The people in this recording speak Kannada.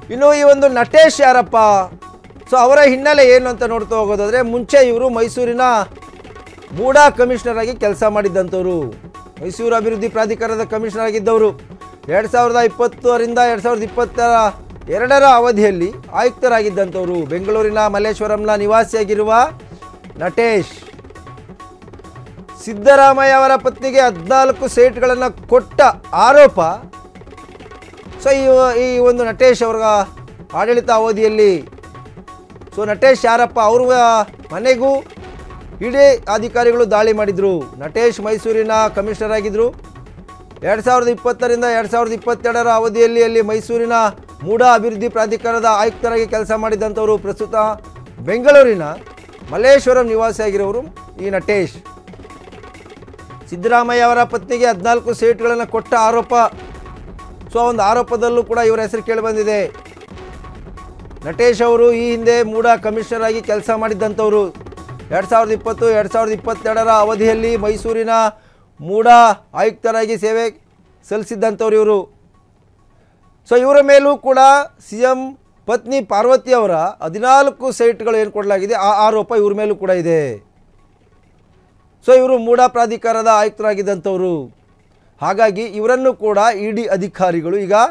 ಇನ್ನು ಈ ಒಂದು ನಟೇಶ್ ಯಾರಪ್ಪ ಸೊ ಅವರ ಹಿನ್ನೆಲೆ ಏನು ಅಂತ ನೋಡ್ತಾ ಹೋಗೋದಾದ್ರೆ ಮುಂಚೆ ಇವರು ಮೈಸೂರಿನ ಮೂಡಾ ಕಮಿಷನರ್ ಆಗಿ ಕೆಲಸ ಮಾಡಿದ್ದಂಥವ್ರು ಮೈಸೂರು ಅಭಿವೃದ್ಧಿ ಪ್ರಾಧಿಕಾರದ ಕಮಿಷನರ್ ಆಗಿದ್ದವರು ಎರಡು ಸಾವಿರದ ಇಪ್ಪತ್ತರಿಂದ ಎರಡು ಸಾವಿರದ ಇಪ್ಪತ್ತರ ಎರಡರ ಅವಧಿಯಲ್ಲಿ ಆಯುಕ್ತರಾಗಿದ್ದಂಥವ್ರು ಬೆಂಗಳೂರಿನ ಮಲ್ಲೇಶ್ವರಂನ ನಿವಾಸಿಯಾಗಿರುವ ನಟೇಶ್ ಸಿದ್ದರಾಮಯ್ಯ ಅವರ ಪತ್ನಿಗೆ ಹದಿನಾಲ್ಕು ಸೀಟ್ಗಳನ್ನು ಕೊಟ್ಟ ಆರೋಪ ಸೊ ಈ ಈ ಒಂದು ನಟೇಶ್ ಅವರ ಆಡಳಿತ ಅವಧಿಯಲ್ಲಿ ಸೊ ನಟೇಶ್ ಯಾರಪ್ಪ ಅವ್ರ ಮನೆಗೂ ಇಡೀ ಅಧಿಕಾರಿಗಳು ದಾಳಿ ಮಾಡಿದರು ನಟೇಶ್ ಮೈಸೂರಿನ ಕಮಿಷನರ್ ಆಗಿದ್ದರು ಎರಡು ಸಾವಿರದ ಇಪ್ಪತ್ತರಿಂದ ಎರಡು ಸಾವಿರದ ಇಪ್ಪತ್ತೆರಡರ ಅವಧಿಯಲ್ಲಿ ಅಲ್ಲಿ ಮೈಸೂರಿನ ಮೂಡಾ ಅಭಿವೃದ್ಧಿ ಪ್ರಾಧಿಕಾರದ ಆಯುಕ್ತರಾಗಿ ಕೆಲಸ ಮಾಡಿದಂಥವರು ಪ್ರಸ್ತುತ ಬೆಂಗಳೂರಿನ ಮಲ್ಲೇಶ್ವರಂ ನಿವಾಸಿಯಾಗಿರೋರು ಈ ನಟೇಶ್ ಸಿದ್ದರಾಮಯ್ಯ ಅವರ ಪತ್ನಿಗೆ ಹದಿನಾಲ್ಕು ಸೀಟ್ಗಳನ್ನು ಕೊಟ್ಟ ಆರೋಪ ಸೊ ಆ ಒಂದು ಆರೋಪದಲ್ಲೂ ಕೂಡ ಇವರ ಹೆಸರು ಕೇಳಿಬಂದಿದೆ ನಟೇಶ್ ಅವರು ಈ ಹಿಂದೆ ಮೂಡಾ ಕಮಿಷನರ್ ಆಗಿ ಕೆಲಸ ಮಾಡಿದ್ದಂಥವ್ರು ಎರಡು ಸಾವಿರದ ಇಪ್ಪತ್ತು ಎರಡು ಸಾವಿರದ ಇಪ್ಪತ್ತೆರಡರ ಅವಧಿಯಲ್ಲಿ ಮೈಸೂರಿನ ಮೂಡಾ ಆಯುಕ್ತರಾಗಿ ಸೇವೆ ಸಲ್ಲಿಸಿದ್ದಂಥವ್ರು ಇವರು ಸೊ ಇವರ ಮೇಲೂ ಕೂಡ ಸಿ ಎಂ ಪತ್ನಿ ಪಾರ್ವತಿ ಅವರ ಹದಿನಾಲ್ಕು ಸೈಟ್ಗಳು ಏನು ಕೊಡಲಾಗಿದೆ ಆ ಆರೋಪ ಇವ್ರ ಮೇಲೂ ಕೂಡ ಇದೆ ಸೊ ಇವರು ಮೂಡಾ ಪ್ರಾಧಿಕಾರದ ಆಯುಕ್ತರಾಗಿದ್ದಂಥವ್ರು ಹಾಗಾಗಿ ಇವರನ್ನು ಕೂಡ ಇ ಡಿ ಅಧಿಕಾರಿಗಳು ಈಗ